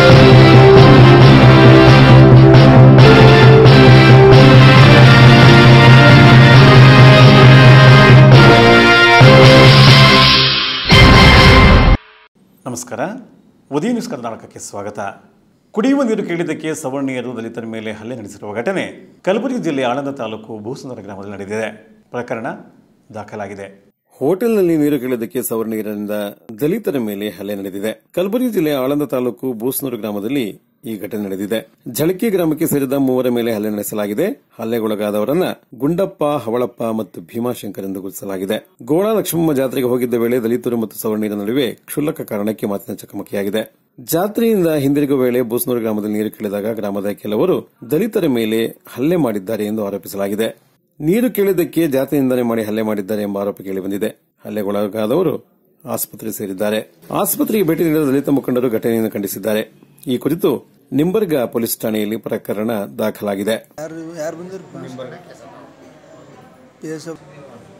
ನಮಸ್ಕಾರ ಉದಯ ನ್ಯೂಸ್ ಕರ್ನಾಟಕಕ್ಕೆ ಸ್ವಾಗತ ಕುಡಿಯುವ ನೀರು ಕೇಳಿದ್ದಕ್ಕೆ ಸವರ್ಣೀಯರು ದಲಿತರ ಮೇಲೆ ಹಲ್ಲೆ ನಡೆಸಿರುವ ಘಟನೆ ಕಲಬುರಗಿ ಜಿಲ್ಲೆಯ ಆಳಂದ ತಾಲೂಕು ಭೂಸುಂದರ ಗ್ರಾಮದಲ್ಲಿ ನಡೆದಿದೆ ಪ್ರಕರಣ ದಾಖಲಾಗಿದೆ ಹೋಟೆಲ್ನಲ್ಲಿ ನೀರು ಕೇಳಿದ್ದಕ್ಕೆ ಸವರ್ಣೀಯರಿಂದ ದಲಿತರ ಮೇಲೆ ಹಲ್ಲೆ ನಡೆದಿದೆ ಕಲಬುರಗಿ ಜಿಲ್ಲೆಯ ಆಳಂದ ತಾಲೂಕು ಬೂಸ್ನೂರು ಗ್ರಾಮದಲ್ಲಿ ಈ ಘಟನೆ ನಡೆದಿದೆ ಝಳಕಿ ಗ್ರಾಮಕ್ಕೆ ಸೇರಿದ ಮೂವರ ಮೇಲೆ ಹಲ್ಲೆ ನಡೆಸಲಾಗಿದೆ ಹಲ್ಲೆಗೊಳಗಾದವರನ್ನ ಗುಂಡಪ್ಪ ಹವಳಪ್ಪ ಮತ್ತು ಭೀಮಾಶಂಕರ್ ಎಂದು ಗುರುತಿಸಲಾಗಿದೆ ಗೋಳಾ ಲಕ್ಷ್ಮಮ್ಮ ಜಾತ್ರೆಗೆ ಹೋಗಿದ್ದ ವೇಳೆ ದಲಿತರು ಮತ್ತು ಸವರ್ಣೀಯರ ನಡುವೆ ಕ್ಷುಲ್ಲಕ ಕಾರಣಕ್ಕೆ ಮಾತಿನ ಚಕಮಕಿಯಾಗಿದೆ ಜಾತ್ರೆಯಿಂದ ಹಿಂದಿರುಗುವ ವೇಳೆ ಬೂಸ್ನೂರು ಗ್ರಾಮದಲ್ಲಿ ನೀರು ಕೇಳಿದಾಗ ಗ್ರಾಮದ ಕೆಲವರು ದಲಿತರ ಮೇಲೆ ಹಲ್ಲೆ ಮಾಡಿದ್ದಾರೆ ಎಂದು ಆರೋಪಿಸಲಾಗಿದೆ ನೀರು ಕೇಳಿದ್ದಕ್ಕೆ ಜಾತಿ ನಿಂದನೆ ಮಾಡಿ ಹಲ್ಲೆ ಮಾಡಿದ್ದಾರೆ ಎಂಬ ಆರೋಪ ಕೇಳಿಬಂದಿದೆ ಹಲ್ಲೆಗೊಳಗಾದವರು ಆಸ್ಪತ್ರೆ ಸೇರಿದ್ದಾರೆ ಆಸ್ಪತ್ರೆಗೆ ಭೇಟಿ ನೀಡಿದ ದಲಿತ ಮುಖಂಡರು ಘಟನೆಯನ್ನು ಖಂಡಿಸಿದ್ದಾರೆ ಈ ಕುರಿತು ನಿಂಬರ್ಗ ಪೊಲೀಸ್ ಠಾಣೆಯಲ್ಲಿ ಪ್ರಕರಣ ದಾಖಲಾಗಿದೆ ಯಾರು ಯಾರು ಬಂದಿರಪ್ಪ ಪಿ ಎಸ್ ಎಫ್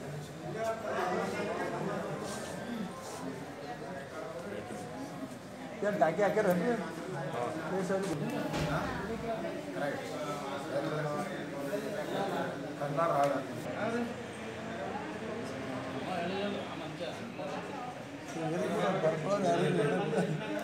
ಟಾಕಿ ಹಾಕ್ಯಾರ ಪಿ ಎಸ್ ಎಫ್ ಬರ್ಕೊಳ್ಳೋದು ಯಾರು ಇಲ್ಲ.